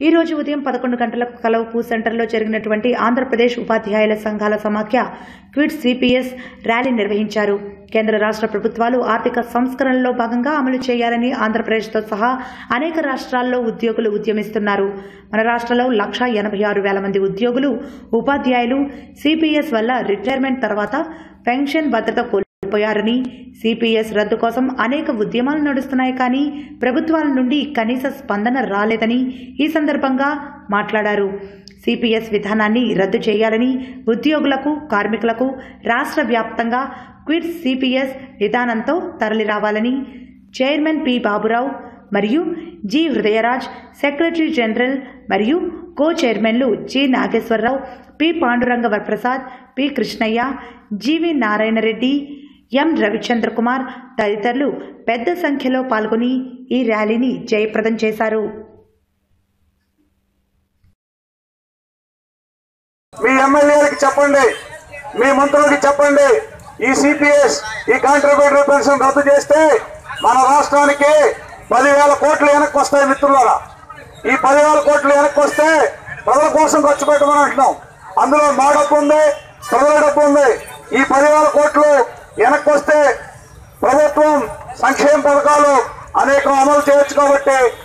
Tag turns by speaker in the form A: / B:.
A: ఈ రోజు ఉదయం పదకొండు గంటలకు కలవపు సెంటర్లో జరిగినటువంటి ఆంధ్రప్రదేశ్ ఉపాధ్యాయుల సంఘాల సమాఖ్య క్విట్ సిపిఎస్ ర్యాలీ నిర్వహించారు కేంద్ర రాష్ట్ర ప్రభుత్వాలు ఆర్థిక సంస్కరణలో భాగంగా అమలు చేయాలని ఆంధ్రప్రదేశ్తో సహా అనేక రాష్ట్రాల్లో ఉద్యోగులు ఉద్యమిస్తున్నారు మన రాష్ట్రంలో లక్ష ఎనభై ఆరు వేల మంది ఉద్యోగులు ఉపాధ్యాయులు సిపిఎస్ వల్ల రిటైర్మెంట్ తర్వాత పెన్షన్ భద్రత కోల్పోయారని సిపిఎస్ రద్దు కోసం అనేక ఉద్యమాలు నడుస్తున్నాయి కానీ ప్రభుత్వాల నుండి కనీస స్పందన రాలేదని ఈ సందర్భంగా మాట్లాడారు సిపిఎస్ విధానాన్ని రద్దు చేయాలని ఉద్యోగులకు కార్మికులకు రాష్ట్ర వ్యాప్తంగా క్విట్ సిపిఎస్ విధానంతో తరలిరావాలని చైర్మన్ పి బాబురావు మరియు జి హృదయరాజ్ సెక్రటరీ జనరల్ మరియు కో చైర్మన్లు G Nageswararao P Panduranga Varaprasad P Krishnaiah G V Narayanareddy M Ravichandra Kumar తదితరులు పెద్ద సంఖ్యలో పాల్గొని ఈ ర్యాలీని జయప్రదం చేశారు
B: మీ ఎమ్మెల్యేలకి చెప్పండి మీ మంత్రులకి చెప్పండి ఈ సిపిఎస్ ఈ కాంట్రిబ్యూటరీ పెన్షన్ రద్దు చేస్తే మన రాష్ట్రానికి పదివేల కోట్లు వెనక్కి వస్తాయి మిత్రులారా ఈ పదివేల కోట్లు వెనక్కి వస్తే ప్రజల కోసం ఖర్చు పెట్టమని అంటున్నాం అందులో మా డబ్బు ఉంది ప్రజల డబ్బు ఉంది ఈ పదివేల కోట్లు వెనక్కి వస్తే ప్రభుత్వం సంక్షేమ పథకాలు అనేకం అమలు చేయొచ్చు కాబట్టి